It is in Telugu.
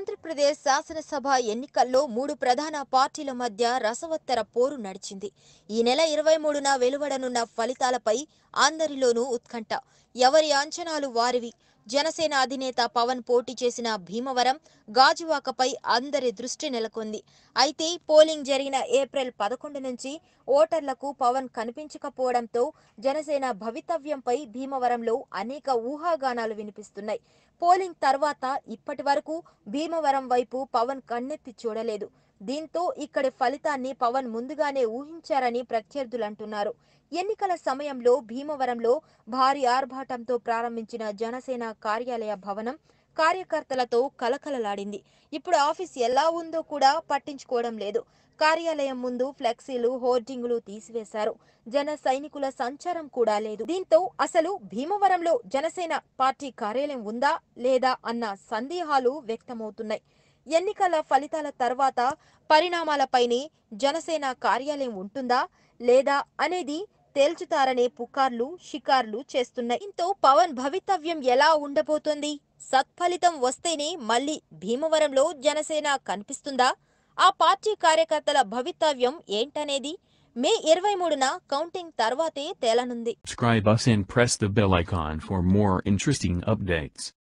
ఆంధ్రప్రదేశ్ శాసనసభ ఎన్నికల్లో మూడు ప్రధాన పార్టీల మధ్య రసవత్తర పోరు నడిచింది ఈ నెల ఇరవై మూడున వెలువడనున్న ఫలితాలపై అందరిలోనూ ఉత్కంఠ ఎవరి అంచనాలు వారివి జనసేన అధినేత పవన్ పోటీ చేసిన భీమవరం గాజువాకపై అందరి దృష్టి నెలకొంది అయితే పోలింగ్ జరిగిన ఏప్రిల్ పదకొండు నుంచి ఓటర్లకు పవన్ కనిపించకపోవడంతో జనసేన భవితవ్యంపై భీమవరంలో అనేక ఊహాగానాలు వినిపిస్తున్నాయి పోలింగ్ తర్వాత ఇప్పటి వరకు భీమవరం వైపు పవన్ కన్నెత్తి చూడలేదు దీంతో ఇక్కడి ఫలితాన్ని పవన్ ముందుగానే ఊహించారని ప్రత్యర్థులు అంటున్నారు ఎన్నికల సమయంలో భీమవరంలో భారీ ఆర్భాటంతో ప్రారంభించిన జనసేన కార్యాలయ భవనం కార్యకర్తలతో కలకలలాడింది ఇప్పుడు ఆఫీస్ ఎలా ఉందో కూడా పట్టించుకోవడం లేదు కార్యాలయం ముందు ఫ్లెక్సీలు హోర్డింగులు తీసివేశారు జన సైనికుల సంచారం కూడా లేదు దీంతో అసలు భీమవరంలో జనసేన పార్టీ కార్యాలయం ఉందా లేదా అన్న సందేహాలు వ్యక్తమవుతున్నాయి ఎన్నికల ఫలితాల తర్వాత పరిణామాలపైనే జనసేన కార్యాలయం ఉంటుందా లేదా అనేది తేల్చుతారనే పుకార్లు షికార్లు చేస్తున్నాయి దీంతో పవన్ భవితవ్యం ఎలా ఉండబోతోంది సత్ఫలితం వస్తేనే మళ్ళీ భీమవరంలో జనసేన కనిపిస్తుందా ఆ పార్టీ కార్యకర్తల భవితవ్యం ఏంటనేది మే ఇరవై మూడున కౌంటింగ్ తర్వాతే తేలనుంది Subscribe us and press the bell icon for more interesting updates.